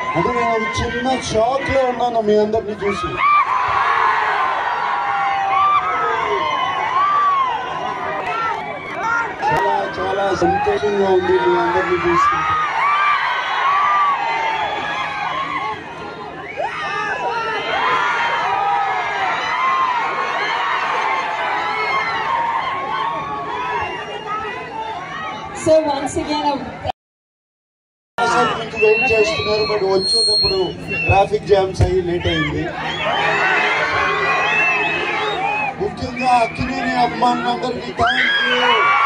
అంటే నేను ఒక చిన్న షాక్ లో ఉన్నాను మీ అందరిని చూసి చాలా చాలా సంతోషంగా ఉంది మీ అందరిని చూసి So once again, a చాలాసేపు నుంచి వెయిట్ చేస్తున్నారు బట్ వచ్చేటప్పుడు ట్రాఫిక్ జామ్స్ అయ్యి లేట్ అయింది ముఖ్యంగా అక్కినేని అమ్మాయిలందరికీ థ్యాంక్ యూ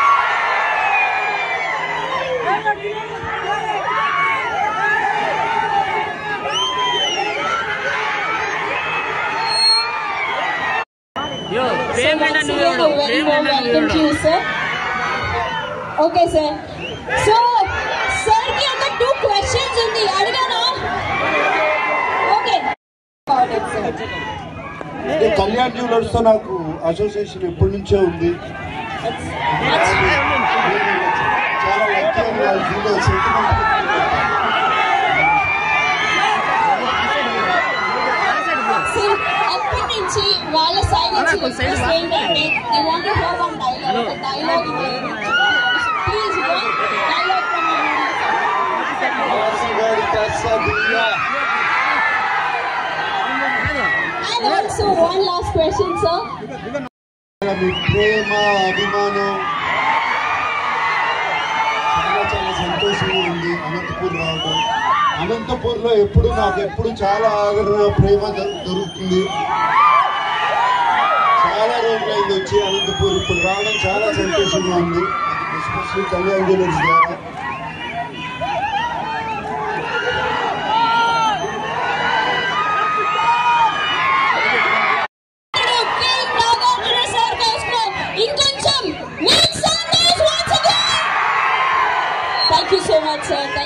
యో so ప్రేమ once నన్ను again, a very warm welcome to you, sir. Okay, sir. So, sir కి ఒక two questions ఉంది అడిగానా ఓకే Got it, sir. అంటే కళ్యాణ్ జ్యువెలర్స్ తో నాకు అసోసియేషన్ ఎప్పటి నుంచో ఉంది That's- that's- చాలా లక్కీ అని వాళ్ళు ఫీల్ సెంటిమెంట్ సో అప్పటి నుంచి వాళ్ళ సైడ్ నుంచి రిక్వెస్ట్ ఏంటంటే they want to hear one dialogue ఒక dialogue please one dialogue from గారి తస్సదియా and also one last question sir మీ ప్రేమ అభిమానం చాలా చాలా సంతోషంగా ఉంది అనంతపూర్ రావడం అనంతపూర్లో ఎప్పుడు నాకు ఎప్పుడు చాలా ఆదరణ ప్రేమ దొ- దొరుకుతుంది చాలా రోజులైంది వచ్చి అనంతపూర్ ఇప్పుడు రావడం చాలా సంతోషంగా ఉంది ఎస్పెషల్లీ కళ్యాణ్ జ్యువెలర్స్ ద్వారా నాగార్జున సార్ కోసం ఇంకొంచెం make some noise once again thank you so much sir